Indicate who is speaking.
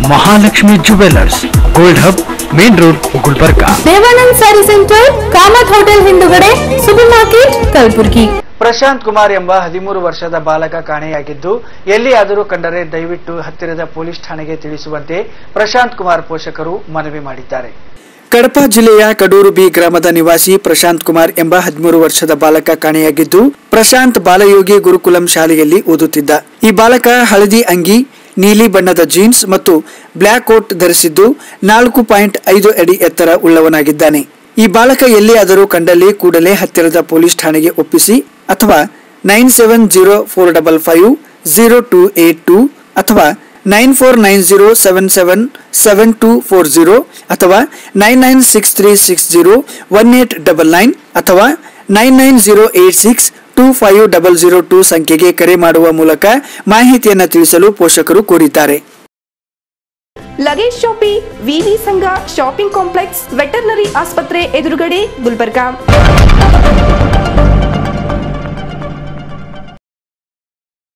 Speaker 1: Mahalakshmi jewellers gold hub main road Gulbarga
Speaker 2: Devanand sari centre Kamath hotel ಹಿಂದುಗಡೆ super market Kalaburagi
Speaker 3: Prashant Kumar ಎಂಬ ಹದಿಮೂರು ವರ್ಷದ ಬಾಲಕ ಕಾಣೆಯಾಗಿದ್ದು ಎಲ್ಲಿಯಾದರೂ ಕಂಡರೆ ದಯವಿಟ್ಟು ಹತ್ತಿರದ ಪೊಲೀಸ್ ಠಾಣೆಗೆ ತಿಳಿಸುವಂತೆ ಪ್ರಶಾಂತ್ ಕುಮಾರ್ ಪೋಷಕರು ಮನವಿ ಮಾಡಿದ್ದಾರೆ
Speaker 4: ಕಡಪ ಜಿಲ್ಲೆಯ ಕಡೂರು ಬಿ ಗ್ರಾಮದ ನಿವಾಸಿ ಪ್ರಶಾಂತ್ ಕುಮಾರ್ ಎಂಬ ಹದಿಮೂರು ವರ್ಷದ ಬಾಲಕ ಕಾಣೆಯಾಗಿದ್ದು ಪ್ರಶಾಂತ್ ಬಾಲಯೋಗಿ ಗುರುಕುಲಂ ಶಾಲೆಯಲ್ಲಿ ಓದುತ್ತಿದ್ದ ಈ ಬಾಲಕ ಹಳದಿ ಅಂಗಿ ನೀಲಿ ಬಣ್ಣದ ಜೀನ್ಸ್ ಮತ್ತು ಬ್ಲ್ಯಾಕ್ ಕೋಟ್ ಧರಿಸಿದ್ದು ನಾಲ್ಕು ಪಾಯಿಂಟ್ ಐದು ಅಡಿ ಎತ್ತರ ಉಳ್ಳವನಾಗಿದ್ದಾನೆ ಈ ಬಾಲಕ ಎಲ್ಲಿಯಾದರೂ ಕಂಡಲ್ಲಿ ಕೂಡಲೇ ಹತ್ತಿರದ ಪೊಲೀಸ್ ಠಾಣೆಗೆ ಒಪ್ಪಿಸಿ ಅಥವಾ nine seven zero four double five zero two eight two ಅಥವಾ nine four nine zero seven seven seven two four zero ಅಥವಾ nine nine six three six zero one eight double nine ಅಥವಾ nine nine zero eight six two five double zero two ಸಂಖ್ಯೆಗೆ ಕರೆ ಮಾಡುವ ಮೂಲಕ ಮಾಹಿತಿಯನ್ನು ತಿಳಿಸಲು ಪೋಷಕರು ಕೋರಿದ್ದಾರೆ
Speaker 5: ಲಗೇಜ್ ಶಾಪಿ ವಿವಿ ಸಂಘ ಶಾಪಿಂಗ್ ಕಾಂಪ್ಲೆಕ್ಸ್ ವೆಟರ್ನರಿ ಆಸ್ಪತ್ರೆ ಎದುರುಗಡೆ ಗುಲ್ಬರ್ಗಾ